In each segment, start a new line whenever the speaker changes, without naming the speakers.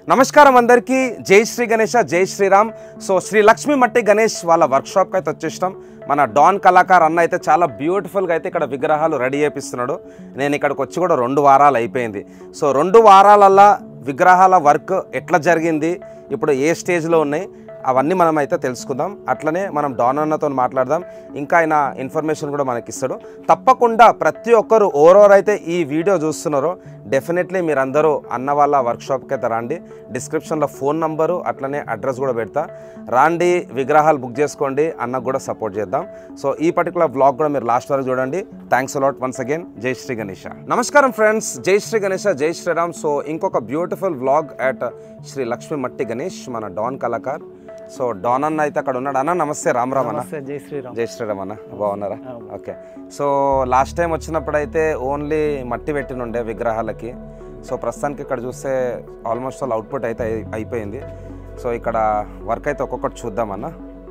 నమస్కారం అందరికీ జై శ్రీ గణేష జై శ్రీరామ్ సో శ్రీ లక్ష్మీ మట్టి గణేష్ వాళ్ళ వర్క్షాప్కి అయితే వచ్చేసినాం మన డాన్ కళాకార్ అన్న అయితే చాలా బ్యూటిఫుల్గా అయితే ఇక్కడ విగ్రహాలు రెడీ చేపిస్తున్నాడు నేను ఇక్కడికి వచ్చి కూడా రెండు వారాలు అయిపోయింది సో రెండు వారాలల్లా విగ్రహాల వర్క్ ఎట్లా జరిగింది ఇప్పుడు ఏ స్టేజ్లో ఉన్నాయి అవన్నీ మనం అయితే తెలుసుకుందాం అట్లనే మనం డాన్ అన్నతో మాట్లాడదాం ఇంకా ఆయన ఇన్ఫర్మేషన్ కూడా మనకి ఇస్తాడు తప్పకుండా ప్రతి ఒక్కరు ఓవరోవర్ ఈ వీడియో చూస్తున్నారో డెఫినెట్లీ మీరందరూ అన్న వాళ్ళ వర్క్షాప్కి అయితే రండి డిస్క్రిప్షన్లో ఫోన్ నంబరు అట్లనే అడ్రస్ కూడా పెడతా రాండి విగ్రహాలు బుక్ చేసుకోండి అన్నకు కూడా సపోర్ట్ చేద్దాం సో ఈ పర్టికులర్ బ్లాగ్ కూడా మీరు లాస్ట్ వరకు చూడండి థ్యాంక్స్ అలాట్ వన్స్ అగైన్ జై శ్రీ గణేష నమస్కారం ఫ్రెండ్స్ జై శ్రీ గణేష జై శ్రీరామ్ సో ఇంకొక beautiful vlog at Shri Lakshmi మట్టి గణేష్ మన డాన్ కళాకార్ సో డాన్ అన్న అయితే అక్కడ ఉన్నాడు అన్న నమస్తే రామ్ రామ్ అన్న
నమస్తే జై శ్రీరామ్
జై శ్రీరామ్ అన్న బాగున్నారా ఓకే సో లాస్ట్ టైం వచ్చినప్పుడు అయితే ఓన్లీ మట్టి పెట్టినుండే విగ్రహాలకి సో ప్రస్తుతానికి ఇక్కడ చూస్తే ఆల్మోస్ట్ ఆల్ అవుట్పుట్ అయితే అయి- అయిపోయింది సో ఇక్కడ వర్క్ అయితే ఒక్కొక్కటి చూద్దామన్న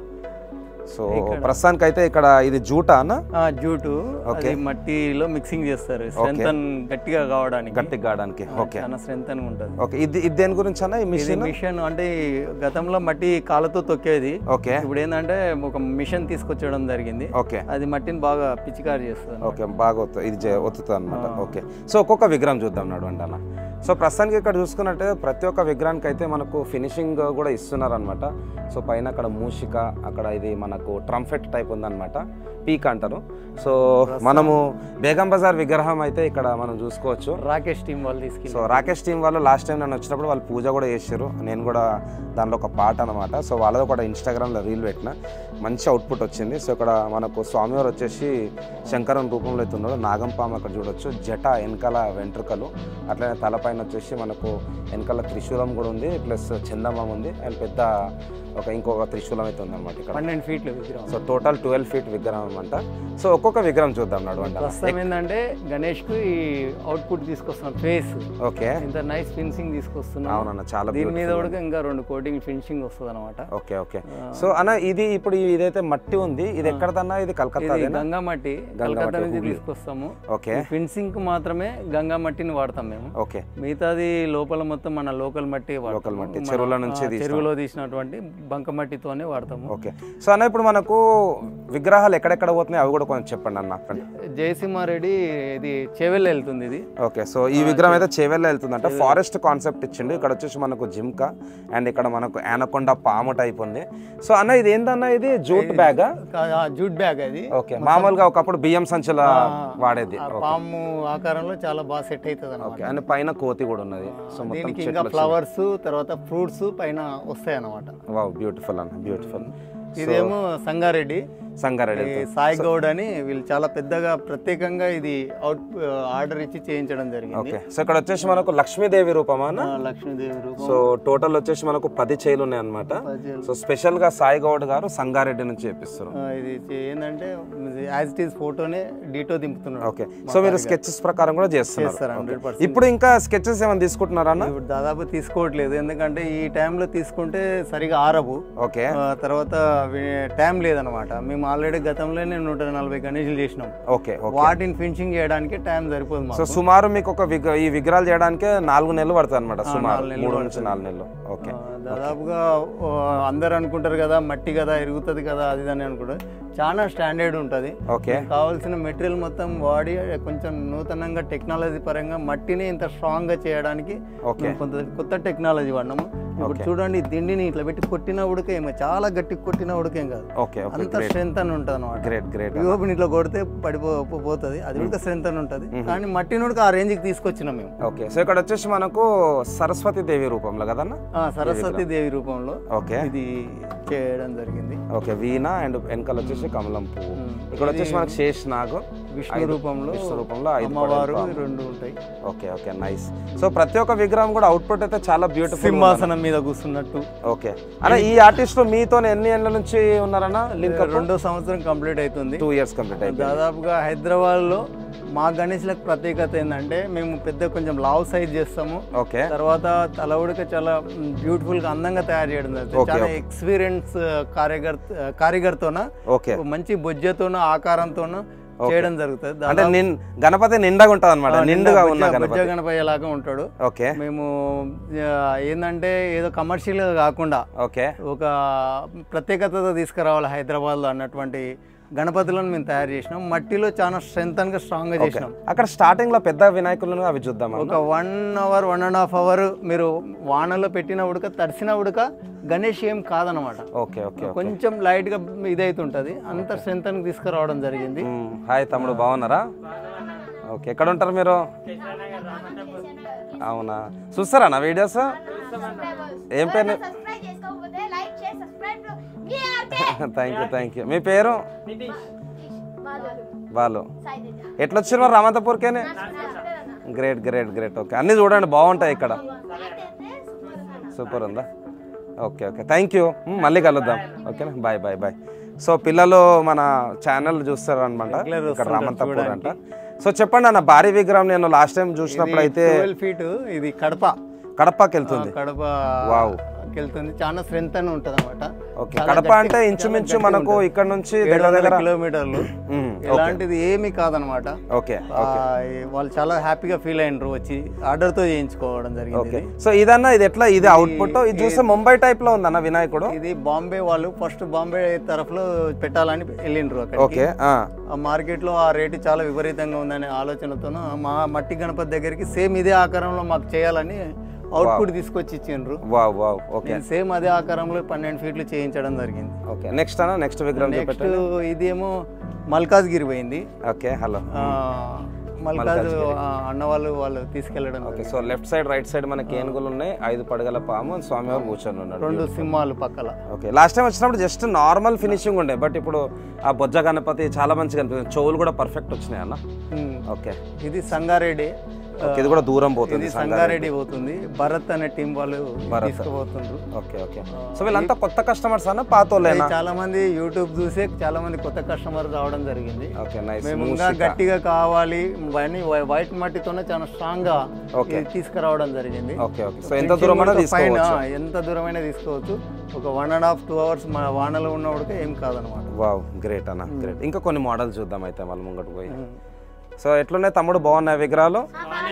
సో ప్రస్తుతానికి అయితే ఇక్కడ ఇది జూటా అన్న
ఆ, జూటు అది మట్టిలో మిక్సింగ్ చేస్తారు స్ట్రెంత్ గట్టిగా కావడానికి
గట్టిగా కావడానికి ఓకే
చాలా స్ట్రెంత్ అని ఉంటుంది
ఓకే ఇది ఇది దేని గురించి అన్న ఈ
ఇది
మిషన్
మిషన్ అంటే గతంలో మట్టి కాళ్ళతో తొక్కేది
ఓకే
ఇప్పుడు ఏంటంటే ఒక మిషన్ తీసుకొచ్చడం జరిగింది
ఓకే
అది మట్టిని బాగా పిచికారి చేస్తుంది
ఓకే బాగా ఒత్తు- ఇది చే- ఒత్తుతుంది అనమాట ఓకే సో ఒక్కొక్క విగ్రహం చూద్దాం నడవండి అన్న సో ప్రస్తుతానికి ఇక్కడ చూసుకున్నట్టే ప్రతి ఒక్క విగ్రహానికి అయితే మనకు ఫినిషింగ్ కూడా ఇస్తున్నారు అనమాట సో పైన అక్కడ మూషిక అక్కడ ఇది మనకు ట్రంఫెట్ టైప్ ఉందన్నమాట పీక్ అంటారు సో మనము బేగం బజార్ విగ్రహం అయితే ఇక్కడ మనం చూసుకోవచ్చు
రాకేష్ టీం వాళ్ళు తీసుకెళ్ళి
సో రాకేష్ టీం వాళ్ళు లాస్ట్ టైం నేను వచ్చినప్పుడు వాళ్ళు పూజ కూడా చేశారు నేను కూడా దానిలో ఒక పాట అనమాట సో వాళ్ళది కూడా ఇన్స్టాగ్రామ్లో రీల్ పెట్టిన మంచి అవుట్పుట్ వచ్చింది సో ఇక్కడ మనకు స్వామివారు వచ్చేసి శంకరం రూపంలో అయితే ఉన్నాడు నాగంపాము అక్కడ చూడొచ్చు జట వెనకాల వెంట్రుకలు అట్లనే తలపైన వచ్చేసి మనకు వెనకాల త్రిశూలం కూడా ఉంది ప్లస్ చందమామ ఉంది అండ్ పెద్ద ఒక ఇంకొక త్రిశూలం అయితే ఉందన్నమాట ఇక్కడ
పన్నెండు ఫీట్లు విగ్రహం
సో టోటల్ ట్వెల్వ్ ఫీట్ విగ్రహం అనమాట సో ఒక్కొక్క విగ్రహం చూద్దాం నడవండి
ప్రస్తుతం ఏంటంటే గణేష్ కు ఈ అవుట్పుట్ తీసుకొస్తున్నాం ఫేస్
ఓకే
ఇంత నైస్ ఫినిషింగ్ తీసుకొస్తున్నాం
అవునన్న చాలా
దీని మీద కూడా ఇంకా రెండు కోటింగ్ ఫినిషింగ్ వస్తుంది అనమాట
ఓకే ఓకే సో అన్న ఇది ఇప్పుడు ఇదైతే మట్టి ఉంది ఇది ఎక్కడదన్నా ఇది కలకత్తా
ఇది గంగా మట్టి కలకత్తా నుంచి తీసుకొస్తాము
ఓకే
ఫిన్సింగ్ కు మాత్రమే గంగా మట్టిని వాడతాం మేము
ఓకే
మిగతాది లోపల మొత్తం మన లోకల్ మట్టి వాడతాము.
లోకల్ మట్టి
మన,
చెరువుల నుంచి
ఆ, చెరువులో తీసినటువంటి బంక మట్టితోనే వాడతాము
ఓకే సో అన్న ఇప్పుడు మనకు విగ్రహాలు ఎక్కడెక్కడ పోతున్నాయి అవి కూడా కొంచెం చెప్పండి అన్న
జయసింహారెడ్డి ఇది చెవెల్ వెళ్తుంది ఇది
ఓకే సో ఈ విగ్రహం అయితే చేవెళ్ళ వెళ్తుందంట ఫారెస్ట్ కాన్సెప్ట్ ఇచ్చిండు ఇక్కడ వచ్చేసి మనకు జిమ్కా అండ్ ఇక్కడ మనకు యానకొండ పాము టైప్ ఉంది సో అన్న ఇది ఏందన్న ఇది జూట్ బ్యాగా
కా- ఆ, జూట్ బ్యాగ్ అది
ఓకే మామూలుగా ఒకప్పుడు బియ్యం సంచుల వాడేది
ఆ పాము ఆకారంలో చాలా బాగా సెట్ అవుతుంది అనమాట
ఓకే అండ్ పైన కోతి కూడా ఉన్నది సో మొత్తం
దీనికి ఇంకా ఫ్లవర్స్ తర్వాత ఫ్రూట్స్ పైన వస్తాయి అన్నమాట
వావ్ బ్యూటిఫుల్ అన్న బ్యూటిఫుల్
ఇదేమో సంగారెడ్డి
సంగారెడ్డి
ఈ సాయి గౌడ్ అని వీళ్ళు చాలా పెద్దగా ప్రత్యేకంగా ఇది అవుట్ ఆర్డర్ ఇచ్చి చేయించడం జరిగింది
ఓకే సో ఇక్కడ వచ్చేసి మనకు లక్ష్మీదేవి రూపమా అన్న?
ఆ, లక్ష్మీదేవి రూపం
సో టోటల్ వచ్చేసి మనకు పది చేలు ఉన్నాయి అనమాట
పజిల్.
సో స్పెషల్ గా సాయి గౌడ్ గారు సంగారెడ్డి నుంచి చేపిస్తారు
ఆ, ఇది చే- ఏంటంటే యాజ్ ఇట్ ఈస్ ఫోటోనే డీటో దింపుతున్నాడు
ఓకే సో మీరు స్కెచెస్ ప్రకారం కూడా చేస్తున్నారు
చేస్తారు హండ్రెడ్
Okay.
పర్సెంట్
ఇప్పుడు ఇంకా స్కెచెస్ ఏమైనా తీసుకుంటున్నారా అన్న
ఇప్పుడు దాదాపు తీసుకోవట్లేదు ఎందుకంటే ఈ టైంలో తీసుకుంటే సరిగా ఆరవు
ఓకే
ఆ, తర్వాత వి- టైం లేదనమాట మేము ఆల్రెడీ గతంలోనే నూట నలభై గణేషులు చేసినాం
ఓకే ఓకే
వాటిని ఫినిషింగ్ చేయడానికి టైం సరిపోదు
సో
మాకు
సుమారు మీకు ఒక విగ్ర ఈ విగ్రహాలు చేయడానికి నాలుగు నెలలు పడుతుంది అనమాట సుమారు మూడు నుంచి నాలుగు నెలలు ఓకే
ఆ, దాదాపుగా ఆ, అందరు అనుకుంటారు కదా మట్టి కదా ఎరుగుతుంది కదా అది ఇది అని అనుకుంటారు చాలా స్టాండర్డ్ ఉంటుంది
ఓకే
కావాల్సిన మెటీరియల్ మొత్తం వాడి కొంచెం నూతనంగా టెక్నాలజీ పరంగా మట్టిని ఇంత స్ట్రాంగ్ గా చేయడానికి
ఓకే
మేము కొంత కొత్త టెక్నాలజీ వాడినాము ఇప్పుడు చూడండి ఈ దిండిని ఇట్లా పెట్టి కొట్టిన ఉడకేం చాలా గట్టి కొట్టిన ఉడకేం కాదు
ఓకే ఓకే
అంత స్ట్రెంత్ అని ఉంటుంది అనమాట
గ్రేట్ గ్రేట్
యూఓపిని ఇట్లా కొడితే పడిపో పోతుంది అది కూడా స్ట్రెంత్ అని ఉంటుంది కానీ మట్టిని ఉడక ఆ రేంజ్కి తీసుకొచ్చినాం మేము
ఓకే సో ఇక్కడ వచ్చేసి మనకు సరస్వతి దేవి రూపంలో కదన్న
ఆ, సరస్వతి దేవి రూపంలో
ఓకే
ఇది చేయడం జరిగింది
ఓకే వీణ అండ్ వెనకాల వచ్చేసి కమలం పువ్వు ఇక్కడ వచ్చేసి మనకు శేష్ నాగు
విష్ణు రూపంలో
విష్ణు రూపంలో ఐదు
అమ్మవారు ఈ రెండు ఉంటాయి
ఓకే ఓకే నైస్ సో ప్రతి ఒక్క విగ్రహం కూడా అవుట్పుట్ అయితే చాలా బ్యూటిఫుల్
సింహాసనం మీద కూర్చున్నట్టు
ఓకే అన్న ఈ ఆర్టిస్ట్ మీతో ఎన్ని ఏళ్ళ నుంచి ఉన్నారన్న లింక్
రెండో సంవత్సరం కంప్లీట్ అవుతుంది
టూ ఇయర్స్ కంప్లీట్ అయిపోయింది
దాదాపుగా హైదరాబాద్ లో మా గణేష్లకు ప్రత్యేకత ఏంటంటే మేము పెద్ద కొంచెం లావ్ సైజ్ చేస్తాము
ఓకే
తర్వాత తల ఉడక చాలా బ్యూటిఫుల్ గా అందంగా తయారు చేయడం జరుగుతుంది చాలా ఎక్స్పీరియన్స్ కారిగర్ కారిగర్తోన
ఓకే
మంచి బొజ్జతోన ఆకారంతోన చేయడం జరుగుతుంది
అంటే నిన్ గణపతి నిండగా ఉంటుంది అనమాట నిండుగా ఉన్న
బుజ్జ-
గణపతి
బుజ్జ గణపయ్య లాగా ఉంటాడు
ఓకే
మేము ఆ, ఏందంటే ఏదో కమర్షియల్ కాకుండా
ఓకే
ఒక ప్రత్యేకత తీసుకురావాలి హైదరాబాద్లో అన్నటువంటి గణపతులను మేము తయారు చేసినాం మట్టిలో చాలా స్ట్రెంగ్ గా స్ట్రాంగ్ గా చేసినాం
అక్కడ స్టార్టింగ్ లో పెద్ద వినాయకులను అవి చూద్దాం
ఒక one hour one and half hour మీరు వానలో పెట్టిన ఉడక తడిసిన ఉడక గణేష్ ఏం కాదనమాట
ఓకే ఓకే
కొంచెం లైట్ గా ఇదైతుంటది అంత స్ట్రెంత్ తీసుకురావడం జరిగింది
మ్మ్. హాయ్ తమ్ముడు బాగున్నారా ఓకే ఎక్కడ ఉంటారు మీరు అవునా చూస్తారా నా వీడియోస్ ఏం పేరు
సబ్స్క్రైబ్ చేసుకోకపోతే లైక్ చేసి సబ్స్క్రైబ్ మీ RK
thank you thank you మీ పేరు
వాళ్ళు
వాళ్ళు
సాయి తేజ
ఎట్లా వచ్చారు మరి రామంతపూర్కేనే గ్రేట్ గ్రేట్ గ్రేట్ ఓకే అన్నీ చూడండి బాగుంటాయి ఇక్కడ సూపర్ ఉందా ఓకే ఓకే థ్యాంక్ యూ మళ్ళీ కలుద్దాం ఓకేనా బాయ్ బాయ్ బాయ్ సో పిల్లలు మన ఛానల్ చూస్తారు అనమాట ఇక్కడ రామంతపూర్ అంట సో చెప్పండి అన్న భారీ విగ్రహం నేను లాస్ట్ టైం చూసినప్పుడు అయితే
ట్వెల్వ్ ఫీట్ ఇది కడప
కడపకి వెళ్తుంది
కడప
వావ్.
వెళ్తుంది చాలా స్ట్రెంత్ అని ఉంటది అనమాట
ఓకే కడప అంటే ఇంచుమించు మనకు ఇక్కడ నుంచి దగ్గర దగ్గర
కిలోమీటర్లు
మ్మ్.
ఇలాంటిది ఏమీ కాదనమాట
ఓకే
ఆ, వాళ్ళు చాలా హ్యాపీగా ఫీల్ అయినరు వచ్చి ఆర్డర్ తో చేయించుకోవడం జరిగింది
ఓకే సో ఇదన్నా ఇది ఎట్లా ఇది అవుట్పుట్ ఇది చూస్తే ముంబై టైప్ లో ఉందన్న వినాయకుడు
ఇది బాంబే వాళ్ళు ఫస్ట్ బాంబే తరఫులో పెట్టాలని వెళ్ళిండ్రు అక్కడ
ఓకే ఆ.
ఆ మార్కెట్ లో ఆ రేటు చాలా విపరీతంగా ఉందనే ఆలోచనతోనూ మా మట్టి గణపతి దగ్గరికి సేమ్ ఇదే ఆకారంలో మాకు చేయాలని అవుట్పుట్ తీసుకొచ్చి ఇచ్చిండ్రు
వావ్ వావ్ ఓకే
నేను సేమ్ అదే ఆకారంలో పన్నెండు ఫీట్లు చేయించడం జరిగింది
ఓకే నెక్స్ట్ అన్న నెక్స్ట్ విగ్రహం
నెక్స్ట్
చూపెట్టండి
ఇదేమో మల్కాజ్గిరి పోయింది
ఓకే హలో
ఆ, మల్కాజ్ ఆ, అన్న వాళ్ళు వాళ్ళు తీసుకెళ్ళడం
okay so left side right side మనకి ఏనుగులు ఉన్నాయి ఐదు పడగల పాము స్వామివారు కూర్చొని ఉన్నాడు
రెండు సింహాలు పక్కల
ఓకే లాస్ట్ టైం వచ్చినప్పుడు జస్ట్ నార్మల్ ఫినిషింగ్ ఉండే బట్ ఇప్పుడు ఆ బొజ్జ గణపతి చాలా మంచిగా అనిపిస్తుంది చెవులు కూడా పర్ఫెక్ట్ వచ్చినాయి అన్న
ఉమ్.
ఓకే
ఇది సంగారెడ్డి
ఓకే ఇది కూడా దూరం పోతుంది
ఇది సంగారెడ్డి పోతుంది భరత్ అనే టీం వాళ్ళు తీసుకుపోతుండ్రు
ఓకే ఓకే సో వీళ్ళంతా కొత్త కస్టమర్స్ అన్న పాతోళ్ళేనా
చాలా మంది యూట్యూబ్ చూసే చాలా మంది కొత్త కస్టమర్ రావడం జరిగింది
ఓకే నైస్
మేము ఇంకా గట్టిగా కావాలి ఇవన్నీ వై- వైట్ మట్టితోనే చాలా స్ట్రాంగ్ గా
Okay.
ఇది తీసుకురావడం జరిగింది
ఓకే ఓకే సో ఎంత దూరం అయినా
పైన
తీసుకోవచ్చు
ఎంత దూరమైనా తీసుకోవచ్చు ఒక one and half two hours మన వానలో ఉన్నవాడికి ఏం కాదనమాట
వావ్ గ్రేట్ అన్న గ్రేట్ ఇంకా కొన్ని మోడల్స్ చూద్దాం అయితే మళ్ళీ ముంగటు పోయి సో ఎట్లున్నాయి తమ్ముడు బాగున్నాయి విగ్రహాలు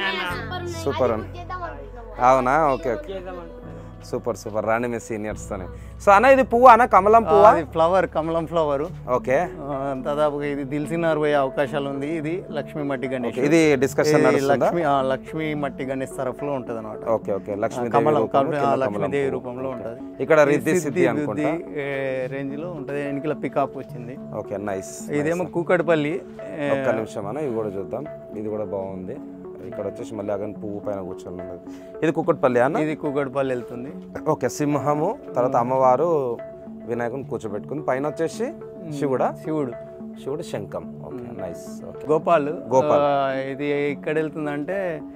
సూపర్ అన్న
చేద్దాం అనుకుంటున్నాము
అవునా okay okay super super Rani మీ సీనియర్స్ తోనే సో అన్న ఇది పువ్వు అన్న కమలం పువ్వు
అది ఫ్లవర్ కమలం ఫ్లవర్
ఓకే
దాదాపుగా ఇది దిల్సినార్ పోయే అవకాశాలు ఉంది ఇది లక్ష్మీ మట్టి గణేష్
ఇది డిస్కషన్
ఇది
నడుస్తుందా
లక్ష్మీ ఆ, లక్ష్మీ మట్టి గణేష్ తరఫులో ఉంటది అనమాట
ఓకే ఓకే లక్ష్మీదేవి
కమలం
రూపంలో
కమలం-
కింద
ఆ,
కమలం
లక్ష్మీదేవి
పువ్వు.
రూపంలో ఉంటది
ఇక్కడ రిద్ధి
సిద్ధి
సిద్ధి అనుకుంటా
బుద్ధి రేంజ్ లో ఉంటది వెనకల పికప్ వచ్చింది
ఓకే నైస్
ఇదేమో కూకట్పల్లి ఏ,
ఒక్క నిమిషం అన్న ఇవి కూడా చూద్దాం ఇది కూడా బాగుంది ఇక్కడ వచ్చేసి మళ్ళీ అగన్ పువ్వు పైన కూర్చొని ఉన్నది ఇది కుక్కట్పల్లి అన్న
ఇది కూకట్పల్లి వెళ్తుంది
ఓకే సింహము తర్వాత అమ్మవారు వినాయకుని కూర్చోబెట్టుకుంది పైన వచ్చేసి శివుడా
శివుడు
శివుడు శంఖం okay nice okay
Gopal
Gopal.
ఆ, ఇది ఎక్కడ వెళ్తుందంటే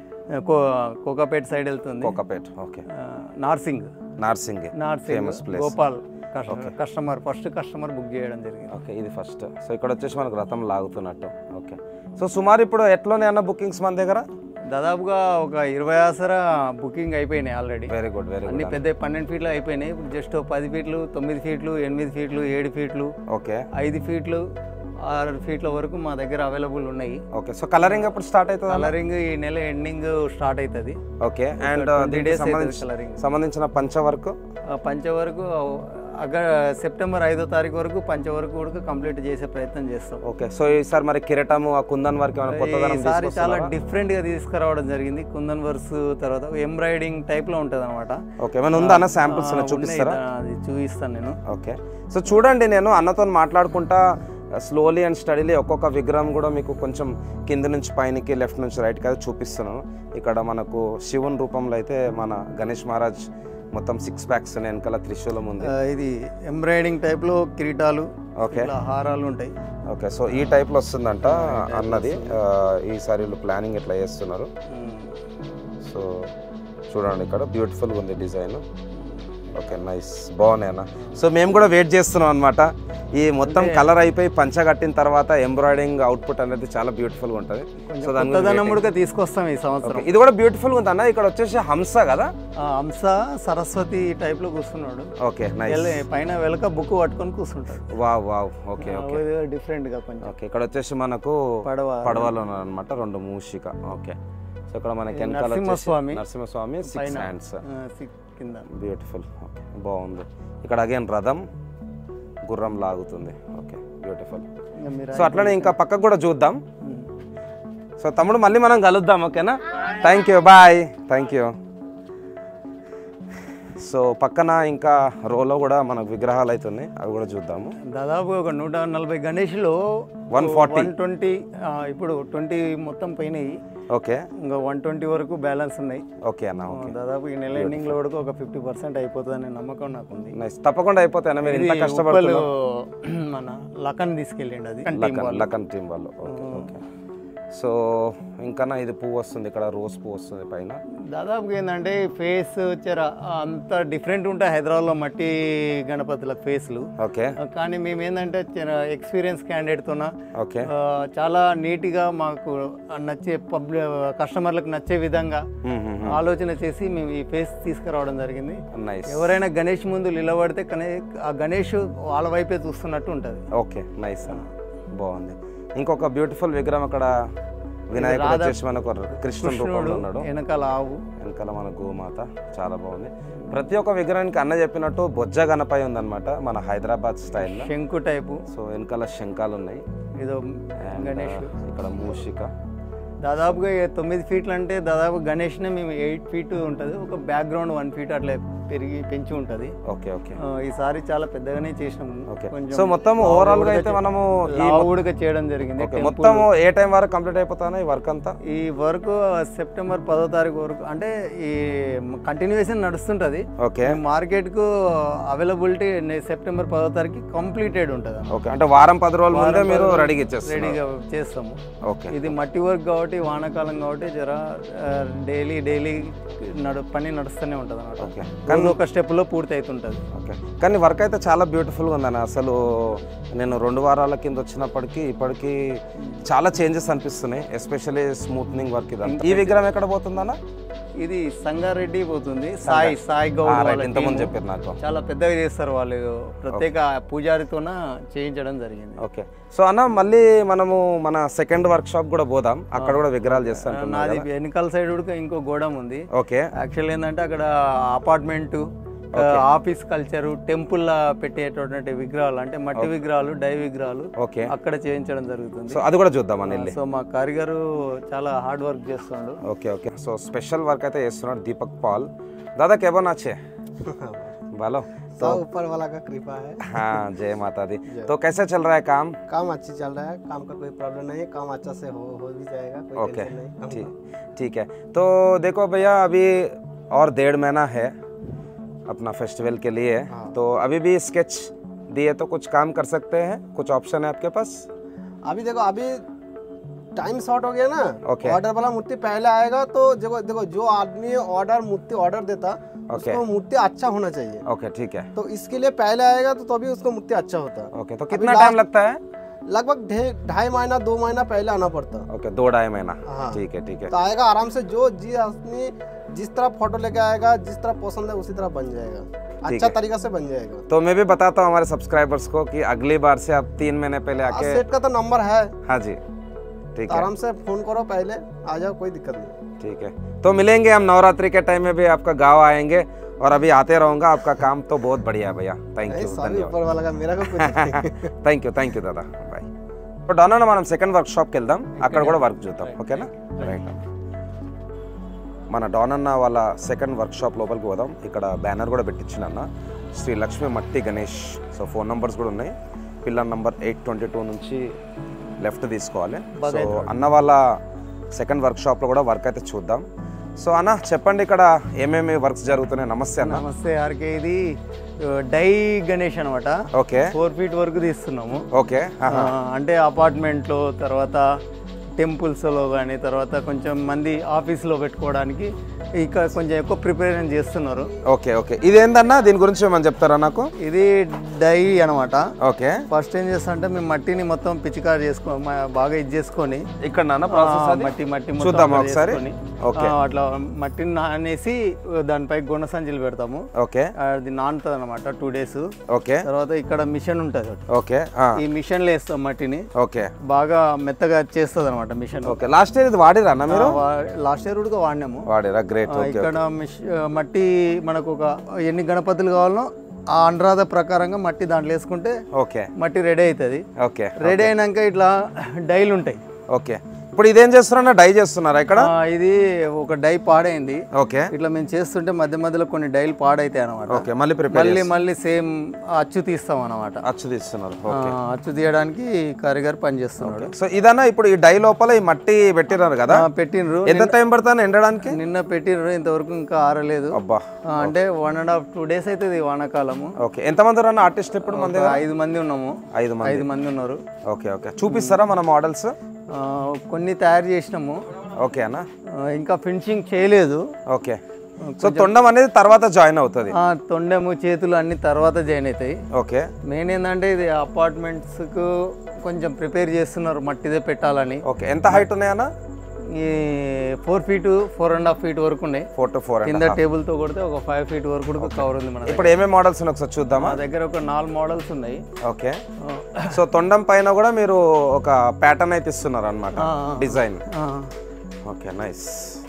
కో కోకాపేట సైడ్ వెళ్తుంది
కోకపేట్ ఓకే
ఆ, Narsing
Narsing
Narsing
famous place
Gopal customer first customer book చేయడం జరిగింది
ఓకే ఇది ఫస్ట్ సో ఇక్కడ వచ్చేసి మనకు రథం లాగుతున్నట్టు ఓకే సో సుమారు ఇప్పుడు ఎట్లోనే అన్న బుకింగ్స్ మన దగ్గర
దాదాపుగా ఒక ఇరవై ఆసర బుకింగ్ అయిపోయినాయి ఆల్రెడీ
వెరీ గుడ్ వెరీ
అన్ని
గుడ్
పెద్ద పన్నెండు ఫీట్లు అయిపోయినాయి ఇప్పుడు జస్ట్ పది ఫీట్లు తొమ్మిది ఫీట్లు ఎనిమిది ఫీట్లు ఏడు ఫీట్లు
ఓకే
ఐదు ఫీట్లు ఆరు ఫీట్ల వరకు మా దగ్గర అవైలబుల్ ఉన్నాయి
ఓకే సో కలరింగ్ ఎప్పుడు స్టార్ట్ అవుతుంది
కలరింగ్ ఈ నెల ఎండింగ్ స్టార్ట్ అవుతుంది
ఓకే అండ్ దీనికి
days అవుతుంది
సంబంధించి
coloring.
సంబంధించిన పంచ వర్క్
ఆ పంచ వరకు అగ సెప్టెంబర్ ఐదో తారీఖు వరకు పంచ వరకు కూడా కంప్లీట్ చేసే ప్రయత్నం చేస్తాం
ఓకే సో ఈసారి మరి కిరీటము ఆ కుందన్ వర్క్ ఏమైనా కొత్తదనం
ఈసారి చాలా
తీసుకొస్తున్నారా?
డిఫరెంట్ గా తీసుకురావడం జరిగింది కుందన్ వర్స్ తర్వాత ఎంబ్రాయిడింగ్ టైప్ లో ఉంటది అనమాట
ఓకే ఏమైనా ఉందా అన్న శాంపిల్స్ చూపిస్తారా
అది చూపిస్తాను నేను
ఓకే సో చూడండి నేను అన్నతో మాట్లాడుకుంటా స్లోలీ అండ్ స్టడీలీ ఒక్కొక్క విగ్రహం కూడా మీకు కొంచెం కింద నుంచి పైనకి లెఫ్ట్ నుంచి రైట్కి అయితే చూపిస్తున్నాను ఇక్కడ మనకు శివుని రూపంలో అయితే మన గణేష్ మహారాజ్ మొత్తం సిక్స్ ప్యాక్స్ వెనకాల త్రిశూలం ఉంది
ఆ, ఇది ఎంబ్రాయిడింగ్ టైప్ లో కిరీటాలు
ఓకే
ఇట్లా హారాలు ఉంటాయి
ఓకే సో ఈ టైప్లో వస్తుందంట అన్నది ఆ, ఈసారి వీళ్ళు ప్లానింగ్ ఇట్లా చేస్తున్నారు
ఉమ్.
సో చూడండి ఇక్కడ బ్యూటిఫుల్గా ఉంది డిజైన్ ఓకే నైస్ బాగున్నాయి అన్న సో మేము కూడా వెయిట్ చేస్తున్నాం అనమాట ఈ మొత్తం కలర్ అయిపోయి పంచ కట్టిన తర్వాత ఎంబ్రాయిడింగ్ అవుట్పుట్ అనేది చాలా బ్యూటిఫుల్గా ఉంటుంది సో దాని గురించి
కొత్తదనం
waiting.
కూడా తీసుకొస్తాం ఈ సంవత్సరం
Okay, ఇది కూడా బ్యూటిఫుల్గా ఉంది అన్న ఇక్కడ వచ్చేసి హంస కదా
ఆ హంస సరస్వతి టైప్ లో కూర్చున్నాడు
ఓకే నైస్
ఎల్ల- పైన వెలక బుక్ పట్టుకొని కూర్చుంటాడు
wow wow okay okay
different గా కొంచెం
ఓకే ఇక్కడ వచ్చేసి మనకు
పడవ
పడవలు అనమాట రెండు మూషిక ఓకే సో ఇక్కడ మనకి వెనకాల వచ్చేసి
నరసింహస్వామి.
నరసింహస్వామి సిక్స్
పైన
హ్యాండ్స్
ఆ, సి- కింద
బ్యూటిఫుల్ ఓకే బాగుంది ఇక్కడ అగైన్ రథం గుర్రం లాగుతుంది ఓకే బ్యూటిఫుల్
ఇంకా మీరు
సో అట్లనే ఇంకా పక్కకు కూడా చూద్దాం
ఉమ్.
సో తమ్ముడు మళ్ళీ మనం కలుద్దాం ఓకేనా thank you bye thank you so పక్కన ఇంకా రోలో కూడా మనకు విగ్రహాలు అవుతున్నాయి అవి కూడా చూద్దాము
దాదాపు ఒక నూట నలభై గణేష్లో
140.
వన్ ట్వంటీ ఇప్పుడు ట్వంటీ మొత్తం పోయినాయి
ఓకే
ఇంకా వన్ ట్వంటీ వరకు బ్యాలెన్స్ ఉన్నాయి
ఓకే అన్న ఓకే
దాదాపు ఈ నెల ఎండింగ్ లో వరకు ఒక ఫిఫ్టీ పర్సెంట్ అయిపోతుందనే నమ్మకం నాకు ఉంది
నైస్ తప్పకుండా అయిపోతాయి అన్న మీరు ఇంత
ఇది
కష్టపడుతున్నారు
ఉప్పలు మన లఖన్ తీసుకెళ్ళిండు అది
లకన్ లకన్ టీం వాళ్ళు ఓకే ఓకే సో ఇంకా ఇది పువ్వు వస్తుంది ఇక్కడ రోజ్ పువ్వు వస్తుంది పైన
దాదాపు ఏంటంటే ఫేస్ వచ్చార అంత డిఫరెంట్ ఉంటాయి హైదరాబాద్లో మట్టి గణపతుల ఫేస్లు
ఓకే
కానీ మేము ఏంటంటే ఎక్స్పీరియన్స్ క్యాండిడేట్తోన
ఓకే
చాలా నీట్గా మాకు నచ్చే పబ్లిక్ కస్టమర్లకు నచ్చే విధంగా ఆలోచన చేసి మేము ఈ ఫేస్ తీసుకురావడం జరిగింది
నైస్
ఎవరైనా గణేష్ ముందు నిలబడితే కనే ఆ గణేష్ వాళ్ళ వైపే చూస్తున్నట్టు ఉంటుంది
ఓకే నైస్ అన్న బాగుంది ఇంకొక బ్యూటిఫుల్ విగ్రహం అక్కడ వినాయకుడు
రాధా-
వచ్చేసి మనకు కృష్ణుని రూపంలో ఉన్నాడు
వెనకాల ఆవు
వెనకాల మన గోమాత చాలా బాగుంది ప్రతి ఒక్క విగ్రహానికి అన్న చెప్పినట్టు బొజ్జ గణపై ఉందన్నమాట మన హైదరాబాద్ స్టైల్లో
శంకు టైపు
సో వెనకాల శంఖాలు ఉన్నాయి
ఏదో
And,
గణేష్
uh, ఇక్కడ మూషిక
దాదాపుగా ఏ తొమ్మిది ఫీట్లు అంటే దాదాపు గణేష్నే మేము ఎయిట్ ఫీట్ ఉంటుంది ఒక బ్యాక్గ్రౌండ్ వన్ ఫీట్ అట్లా పెరిగి పెంచి ఉంటుంది
ఓకే ఓకే
ఆ, ఈసారి చాలా పెద్దగానే చేసినాం
ఓకే
కొంచెం
సో మొత్తం ఓవరాల్ గా అయితే మనము ఈ
లావుడుగా చేయడం జరిగింది
ఓకే మొత్తం ఏ టైం వరకు కంప్లీట్ అయిపోతానా ఈ వర్క్ అంతా
ఈ వర్క్ సెప్టెంబర్ పదో తారీఖు వరకు అంటే ఈ కంటిన్యూషన్ నడుస్తుంటుంది
ఓకే
మార్కెట్కు అవైలబిలిటీ సెప్టెంబర్ పదో తారీఖు కంప్లీటెడ్ ఉంటుంది
ఓకే అంటే వారం పది రోజుల ముందే మీరు రెడీగా ఇచ్చేస్తారు
రెడీగా చేస్తాము
ఓకే
ఇది మట్టి వర్క్ కాబట్టి వానాకాలం కాబట్టి జర డైలీ డైలీ నడు పని నడుస్తూనే ఉంటుంది అన్నమాట
ఓకే
రోజు ఒక స్టెప్లో పూర్తి అవుతుంటుంది
ఓకే కానీ వర్క్ అయితే చాలా బ్యూటిఫుల్గా ఉందని అసలు నేను రెండు వారాల కింద వచ్చినప్పటికీ ఇప్పటికీ చాలా చేంజెస్ అనిపిస్తున్నాయి ఎస్పెషల్లీ స్మూత్నింగ్ వర్క్ ఇదంతా ఈ విగ్రహం ఎక్కడ పోతుందన్న
ఇది సంగారెడ్డి పోతుంది సాయి సాయి గౌడ్
రైట్
వాళ్ళ
ఇంతకుముందు
team.
చెప్పారు నాకు
చాలా పెద్దగా చేస్తారు వాళ్ళు ప్రత్యేక పూజారితోన చేయించడం జరిగింది
ఓకే సో అన్న మళ్ళీ మనము మన సెకండ్ వర్క్ షాప్ కూడా పోదాం అక్కడ కూడా విగ్రహాలు చేస్తా అంటున్నారు
నాది వెనకాల సైడ్ కూడా ఇంకో గోడం ఉంది
ఓకే
యాక్చువల్ ఏంటంటే అక్కడ అపార్ట్మెంట్ ఆఫీస్ కల్చరు టెంపుల్ పెట్టేటటువంటి విగ్రహాలు అంటే మట్టి విగ్రహాలు డై విగ్రహాలు
ఓకే
అక్కడ చేయించడం జరుగుతుంది
సో అది కూడా చూద్దాం అని వెళ్ళి
సో మా కారిగారు చాలా హార్డ్ వర్క్ చేస్తుండు
okay okay so special work అయితే చేస్తున్నాడు దీపక్ పాల్ దాదా కేబన్ వచ్చే బాలో
सब ऊपर वाला का कृपा है
हाँ जय माता दी तो कैसे चल रहा है काम
काम अच्छी चल रहा है काम का कोई प्रॉब्लम नहीं है काम अच्छा से हो हो भी जाएगा कोई
ओके
टेंशन नहीं काम
ठीक ठीक है तो देखो भैया अभी और डेढ़ महीना है अपना फेस्टिवल के लिए तो अभी भी स्केच दिए तो कुछ काम कर सकते हैं कुछ ऑप्शन है आपके पास
का। अभी देखो अभी टाइम शॉर्ट हो गया ना
ओके।
ऑर्डर वाला मूर्ति पहले आएगा तो देखो देखो जो आदमी ऑर्डर मूर्ति ऑर्डर देता
ओके।
उसको मूर्ति अच्छा होना चाहिए
ओके ठीक है
तो इसके लिए पहले आएगा तो तभी उसको मूर्ति अच्छा होता
ओके तो कितना टाइम लगता है
लगभग ढे- ढाई महीना दो महीना पहले आना पड़ता
ओके दो ढाई महीना
हाँ।
ठीक है ठीक है
तो आएगा आराम से जो जिस आदमी जिस तरह फोटो लेके आएगा जिस तरह पसंद है उसी तरह बन जाएगा अच्छा तरीका से बन जाएगा
तो मैं भी बताता हूँ हमारे सब्सक्राइबर्स को कि अगली बार से आप तीन महीने पहले आके
सेट का तो नंबर है
हाँ जी ठीक
तो
है
आराम से फोन करो पहले आ जाओ कोई दिक्कत नहीं
ठीक है तो मिलेंगे हम नवरात्रि के टाइम में भी आपका गांव आएंगे और अभी आते रहूंगा आपका काम तो बहुत बढ़िया है भैया थैंक
नहीं,
यू
सभी
धन्यवाद
ऊपर वाला का मेरा को कुछ नहीं
థ్యాంక్ యూ థ్యాంక్ యూ దాదా బాయ్ ఇప్పుడు డన్ అన్న మనం సెకండ్ వర్క్ షాప్కి వెళ్దాం అక్కడ కూడా వర్క్ చూద్దాం ఓకేనా రైట్ మన డాన్ అన్న వాళ్ళ సెకండ్ వర్క్ షాప్ లోపలికి పోదాం ఇక్కడ బ్యానర్ కూడా పెట్టించిన అన్న శ్రీ లక్ష్మీ మట్టి గణేష్ సో ఫోన్ నంబర్స్ కూడా ఉన్నాయి pillar number eight twenty two నుంచి లెఫ్ట్ తీసుకోవాలి సో అన్న వాళ్ళ సెకండ్ వర్క్ షాప్లో కూడా వర్క్ అయితే చూద్దాం సో అన్న చెప్పండి ఇక్కడ ఏమేమి వర్క్స్ జరుగుతున్నాయి నమస్తే అన్న
నమస్తే ఆర్కే ఇది ఆ, డై గణేష్ అనమాట
ఓకే
ఫోర్ ఫీట్ వరకు తీస్తున్నాము
ఓకే
ఆ, అంటే అపార్ట్మెంట్లో తర్వాత టెంపుల్స్లో కానీ తర్వాత కొంచెం మంది ఆఫీస్లో పెట్టుకోవడానికి ఇక కొంచెం ఎక్కువ ప్రిపరేషన్ చేస్తున్నారు
ఓకే ఓకే ఇదేందన్నా దీని గురించి ఏమని చెప్తారా నాకు
ఇది డై అనమాట
ఓకే
ఫస్ట్ ఏం చేస్తా అంటే మేము మట్టిని మొత్తం పిచికారి చేసుకో మ- బాగా ఇది చేసుకొని
ఇక్కడ నాన్న ప్రాసెస్
ఆ,
అది
మట్టి మట్టి మొత్తం
చూద్దామా
అట్లా
ఒకసారి?
చేసుకొని,
ఓకే.
ఆ, అట్లా మట్టిని నానేసి దానిపై గుణ సంచులు పెడతాము
ఓకే
అది నానుతుంది అనమాట టూ డేస్
ఓకే
తర్వాత ఇక్కడ మిషన్ ఉంటుంది ఒకటి.
ఓకే ఆ,
ఈ మిషన్లో వేస్తాం మట్టిని
ఓకే
బాగా మెత్తగా చేస్తుంది అనమాట మిషన్
ఓకే లాస్ట్ ఇయర్ ఇది వాడిరా అన్న మీరు
లాస్ట్ ఇయర్ కూడా వాడినాము
వాడిరా గ్రేట్
ఆ,
ఓకే
ఇక్కడ మిష్- ఆ, మట్టి మనకు ఒక ఎన్ని గణపతులు కావాలనో ఆ అనురాధ ప్రకారంగా మట్టి దాంట్లో వేసుకుంటే
ఓకే
మట్టి రెడీ అవుతుంది
ఓకే
రెడీ అయినాక ఇట్లా డైలు ఉంటాయి
ఓకే ఇప్పుడు ఇదేం చేస్తున్నారన్నా డై చేస్తున్నారా ఇక్కడ
ఆ, ఇది ఒక డై పాడైంది
ఓకే
ఇట్లా మేము చేస్తుంటే మధ్య మధ్యలో కొన్ని డైలు పాడైతాయి అనమాట
ఓకే మళ్ళీ ప్రిపేర్
మళ్ళీ మళ్ళీ సేమ్ అచ్చు తీస్తాం అనమాట
అచ్చు తీస్తున్నారు
అచ్చు తీయడానికి కారిగారు పని చేస్తున్నాడు
సో ఇదన్నా ఇప్పుడు ఈ డై లోపల ఈ మట్టి పెట్టినారు కదా
ఆ, పెట్టిండ్రు
ఎంత టైం పడుతుంది ఎండడానికి
నిన్న పెట్టిండ్రు ఇంతవరకు ఇంకా ఆరలేదు
అబ్బా
ఆ, అంటే one and half two days అవుతుంది వానాకాలము
ఓకే ఎంతమంది రన్న ఆర్టిస్ట్ ఇప్పుడు మన
ఒక
దగ్గర
ఐదు మంది ఉన్నాము
ఐదు మంది
ఐదు మంది ఉన్నారు
ఓకే ఓకే చూపిస్తారా మన మోడల్స్
ఆ, కొన్ని తయారు చేసినాము
ఓకే అన్న
ఆ, ఇంకా ఫినిషింగ్ చేయలేదు
ఓకే సో తొండం అనేది తర్వాత జాయిన్ అవుతుంది
ఆ, తొండెము చేతులు అన్ని తర్వాత జాయిన్ అవుతాయి
ఓకే
మెయిన్ ఏంటంటే ఇది అపార్ట్మెంట్స్కు కొంచెం ప్రిపేర్ చేస్తున్నారు మట్టిదే పెట్టాలని
ఓకే ఎంత హైట్ ఉన్నాయన్న
ఈ four feet four and half feet వరకు ఉన్నాయి
ఫోర్ టు ఫోర్
కింద టేబుల్తో కొడితే ఒక ఫైవ్ ఫీట్ వరకు కూడా కవర్ ఉంది మన దగ్గర.
ఇప్పుడు ఏమేమి మోడల్స్ ఉన్నాయి ఒకసారి చూద్దామా
మా దగ్గర ఒక నాలుగు మోడల్స్ ఉన్నాయి
ఓకే సో తొండం పైన కూడా మీరు ఒక ప్యాటర్న్ అయితే ఇస్తున్నారు అనమాట
ఆ, ఆ.
డిజైన్
ఆ,
ఓకే నైస్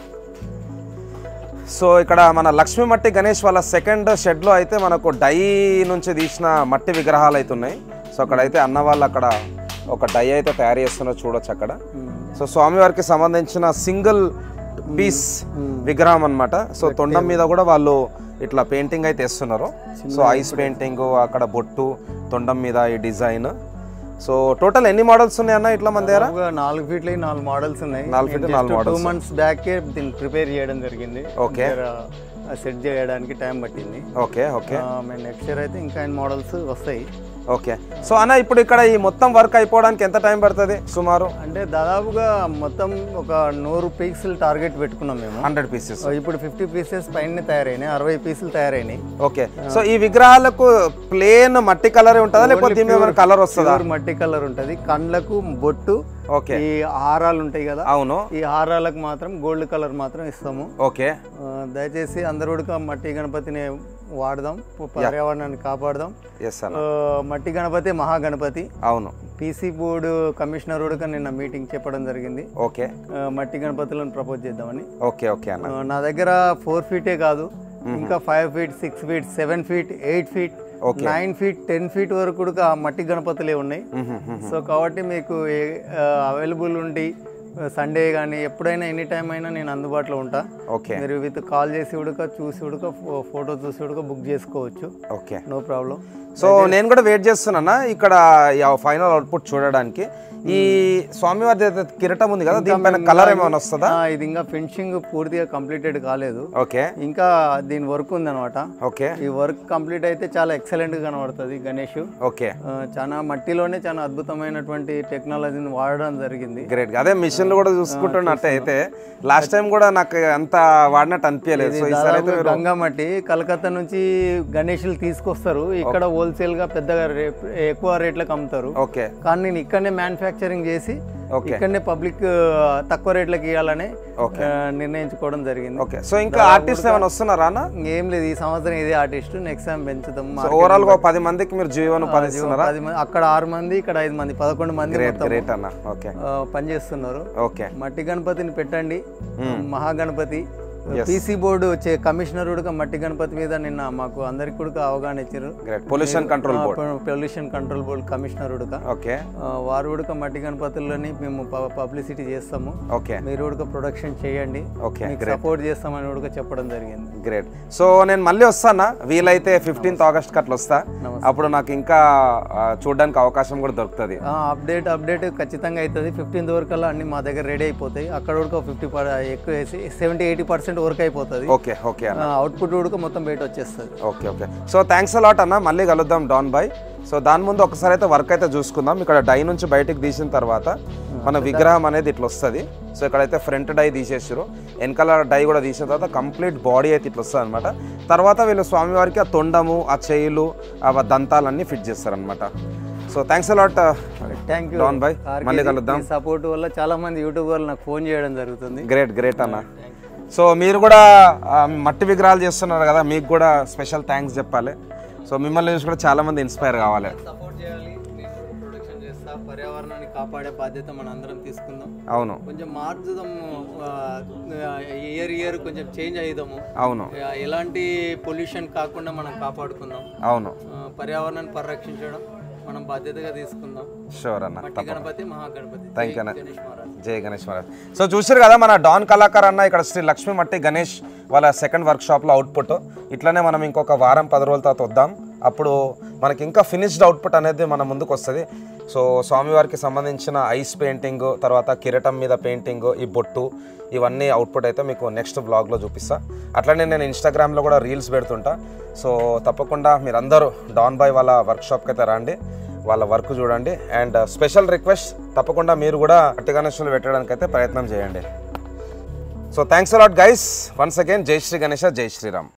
సో ఇక్కడ మన లక్ష్మీ మట్టి గణేష్ వాళ్ళ సెకండ్ షెడ్లో అయితే మనకు డై నుంచి తీసిన మట్టి విగ్రహాలు అయితే ఉన్నాయి సో అక్కడైతే అన్న వాళ్ళు అక్కడ ఒక డై అయితే తయారు చేస్తున్నారు చూడొచ్చు అక్కడ సో స్వామివారికి సంబంధించిన సింగిల్ పీస్ విగ్రహం అన్నమాట సో తొండం మీద కూడా వాళ్ళు ఇట్లా పెయింటింగ్ అయితే వేస్తున్నారు సో ఐస్ పెయింటింగ్ అక్కడ బొట్టు తొండం మీద ఈ డిజైన్ సో టోటల్ ఎన్ని మోడల్స్ ఉన్నాయి అన్న ఇట్లా మన దగ్గర
ఒక నాలుగు ఫీట్ల నాలుగు మోడల్స్ ఉన్నాయి
నాలుగు feet, నాలుగు
టూ
models.
మంత్స్ బ్యాక్ దీన్ని ప్రిపేర్ చేయడం జరిగింది
Okay.
సెట్ చేయడానికి టైం పట్టింది
ఓకే ఓకే
ఆ, మేము నెక్స్ట్ ఇయర్ అయితే ఇంకా మోడల్స్ వస్తాయి
ఓకే సో అన్న ఇప్పుడు ఇక్కడ ఈ మొత్తం వర్క్ అయిపోవడానికి ఎంత టైం పడుతుంది సుమారు
అంటే దాదాపుగా మొత్తం ఒక నూరు పీసులు టార్గెట్ పెట్టుకున్నాం మేము
హండ్రెడ్ పీసెస్
ఇప్పుడు ఫిఫ్టీ పీసెస్ పైన తయారైనాయి అరవై పీసులు తయారైనాయి
ఓకే సో ఈ విగ్రహాలకు ప్లేన్ మట్టి కలర్ ఉంటుందా లేకపోతే దీని మీద కలర్ వస్తుందా
ప్యూర్ మట్టి కలర్ ఉంటది కండ్లకు బొట్టు
ఓకే
ఈ హారాలు ఉంటాయి కదా
అవును
ఈ హారాలకు మాత్రం గోల్డ్ కలర్ మాత్రం ఇస్తాము
ఓకే
ఆ, దయచేసి అందరూ కూడా మట్టి గణపతిని వాడదాం పర్యావరణాన్ని కాపాడదాం
ఎస్ అన్న
ఆ, మట్టి గణపతి మహాగణపతి
అవును
పీసీ బోర్డు కమిషనర్ కూడా నిన్న మీటింగ్ చెప్పడం జరిగింది
ఓకే
ఆ, మట్టి గణపతులను ప్రపోజ్ చేద్దామని
ఓకే ఓకే అన్న
ఆ, నా దగ్గర ఫోర్ ఫీటే కాదు ఇంకా five feet six feet seven feet eight feet
Okay.
Nine feet ten feet వరకు కూడా మట్టి గణపతులే ఉన్నాయి సో కాబట్టి మీకు అవైలబుల్ ఉండి సండే కానీ ఎప్పుడైనా ఎనీ టైం అయినా నేను అందుబాటులో ఉంటా
ఓకే
మీరు విత్ కాల్ చేసి ఉడక చూసి ఉడక ఫోటో చూసి ఉడక బుక్ చేసుకోవచ్చు
ఓకే
నో ప్రాబ్లం
సో నేను కూడా వెయిట్ చేస్తున్నా ఇక్కడ ఫైనల్ అవుట్పుట్ చూడడానికి ఈ స్వామివారి దగ్గర కిరీటం ఉంది కదా దీనిపైన కలర్ ఏమైనా వస్తుందా
ఇది ఇంకా ఫినిషింగ్ పూర్తిగా కంప్లీటెడ్ కాలేదు
ఓకే
ఇంకా దీని వర్క్ ఉందన్నమాట
ఓకే
ఈ వర్క్ కంప్లీట్ అయితే చాలా ఎక్సలెంట్ గా కనబడుతుంది గణేష్
ఓకే
ఆ, చాలా మట్టిలోనే చాలా అద్భుతమైనటువంటి టెక్నాలజీని వాడడం జరిగింది
గ్రేట్ అదే మిషన్లు కూడా చూసుకుంటున్నట్టు అయితే లాస్ట్ టైం కూడా నాకు అంత వాడినట్టు అనిపించలేదు సో ఈసారి అయితే
దాదాపు గంగా మట్టి కలకత్తా నుంచి గణేషులు తీసుకొస్తారు ఇక్కడ హోల్సేల్ గా పెద్దగా రే- ఎక్కువ రేట్లకు అమ్ముతారు
ఓకే
కానీ నేను ఇక్కడనే మ్యానుఫ్యాక్చరింగ్ చేసి
ఓకే
ఇక్కడనే పబ్లిక్ తక్కువ రేట్లకు ఇవ్వాలని
ఓకే.
ఆ, నిర్ణయించుకోవడం జరిగింది
ఓకే సో ఇంకా ఆర్టిస్ట్ ఏమైనా వస్తున్నారా అన్న
ఏం లేదు ఈ సంవత్సరం ఇదే ఆర్టిస్ట్ నెక్స్ట్ టైం పెంచుతాం
సో ఓవరాల్ గా పది మందికి మీరు జీవనం పది ఇస్తున్నారా
పది మంది అక్కడ ఆరు మంది ఇక్కడ ఐదు మంది పదకొండు మంది
గ్రేట్
మొత్తం,
గ్రేట్ అన్న ఓకే
ఆ, పనిచేస్తున్నారు
ఓకే
మట్టి గణపతిని పెట్టండి మహాగణపతి పీసీ బోర్డు వచ్చే కమిషనర్ కూడా మట్టి గణపతి మీద నిన్న మాకు అందరికి కూడా అవగాహన ఇచ్చారు
great pollution control board
pollution control board commissioner కూడా
ఓకే
వారు కూడా మట్టి గణపతులని మేము పబ్లిసిటీ చేస్తాము
ఓకే
మీరు కూడా ప్రొడక్షన్ చేయండి
ఓకే
మీకు సపోర్ట్ చేస్తామని కూడా చెప్పడం జరిగింది
గ్రేట్ సో నేను మళ్ళీ వస్తానా వీలైతే ఫిఫ్టీన్త్ ఆగస్ట్ అట్లా వస్తా అప్పుడు నాకు ఇంకా ఆ, చూడడానికి అవకాశం కూడా దొరుకుతుంది
అప్డేట్ అప్డేట్ ఖచ్చితంగా అవుతుంది ఫిఫ్టీన్త్ వరకు అలా అన్ని మా దగ్గర రెడీ అయిపోతాయి అక్కడ కూడా ఫిఫ్టీ ఎక్కువ వేసి సెవెంటీ ఎయిటీ పర్సెంట్ వర్క్ అయిపోతుంది
ఓకే ఓకే అన్న
అవుట్పుట్ కూడా మొత్తం బయట వచ్చేస్తుంది
okay okay so thanks a lot అన్న మళ్ళీ కలుద్దాం డాన్ బాయ్ సో దాని ముందు ఒకసారి అయితే వర్క్ అయితే చూసుకుందాం ఇక్కడ డై నుంచి బయటికి తీసిన తర్వాత మన విగ్రహం అనేది ఇట్లా వస్తుంది సో ఇక్కడైతే ఫ్రంట్ డై తీసేసారు వెనకాల డై కూడా తీసిన తర్వాత కంప్లీట్ బాడీ అయితే ఇట్లా వస్తుంది అనమాట తర్వాత వీళ్ళు స్వామివారికి ఆ తొండము ఆ చేయిలు ఆ దంతాలన్నీ ఫిట్ చేస్తారనమాట so thanks a lot
thank you
డాన్ బాయ్ మళ్ళీ కలుద్దాం
సపోర్ట్ వల్ల చాలా మంది యూట్యూబర్లు నాకు ఫోన్ చేయడం జరుగుతుంది
గ్రేట్ గ్రేట్ అన్న సో మీరు కూడా ఆ, మట్టి విగ్రహాలు చేస్తున్నారు కదా మీకు కూడా స్పెషల్ థ్యాంక్స్ చెప్పాలి సో మిమ్మల్ని చూసి కూడా చాలా మంది ఇన్స్పైర్ కావాలి
సపోర్ట్ చేయాలి నేను కూడా ప్రొడక్షన్ చేస్తా పర్యావరణాన్ని కాపాడే బాధ్యత మన అందరం తీసుకుందాం
అవును
కొంచెం మార్చుదాము ఇయర్ ఇయర్ కొంచెం చేంజ్ అయ్యిదాము
అవును
ఆ, ఎలాంటి పొల్యూషన్ కాకుండా మనం కాపాడుకుందాం
అవును
ఆ, పర్యావరణాన్ని పరిరక్షించడం మనం బాధ్యతగా తీసుకుందాం
షూర్ అన్న
మట్టి గణపతి మహాగణపతి
థ్యాంక్ యూ
జై
అన్న
గణేష్ మహారాజ్
జై గణేష్ మహారాజ్ సో చూసారు కదా మన డాన్ కళాకార్ అన్న ఇక్కడ శ్రీ లక్ష్మీ మట్టి గణేష్ వాళ్ళ సెకండ్ వర్క్ షాప్లో అవుట్పుట్ ఇట్లనే మనం ఇంకొక వారం పది రోజుల తర్వాత వద్దాం అప్పుడు మనకి ఇంకా ఫినిష్డ్ అవుట్పుట్ అనేది మన ముందుకు వస్తుంది సో స్వామివారికి సంబంధించిన ఐస్ పెయింటింగ్ తర్వాత కిరీటం మీద పెయింటింగ్ ఈ బొట్టు ఇవన్నీ అవుట్పుట్ అయితే మీకు నెక్స్ట్ బ్లాగ్లో చూపిస్తా అట్లనే నేను ఇన్స్టాగ్రామ్లో కూడా రీల్స్ పెడుతుంటా సో తప్పకుండా మీరందరూ డాన్ బాయ్ వాళ్ళ వర్క్ షాప్కి అయితే రండి వాళ్ళ వర్క్ చూడండి అండ్ స్పెషల్ రిక్వెస్ట్ తప్పకుండా మీరు కూడా మట్టి గణేషులు పెట్టడానికి అయితే ప్రయత్నం చేయండి so thanks a lot guys once again జై శ్రీ గణేష జై శ్రీరామ్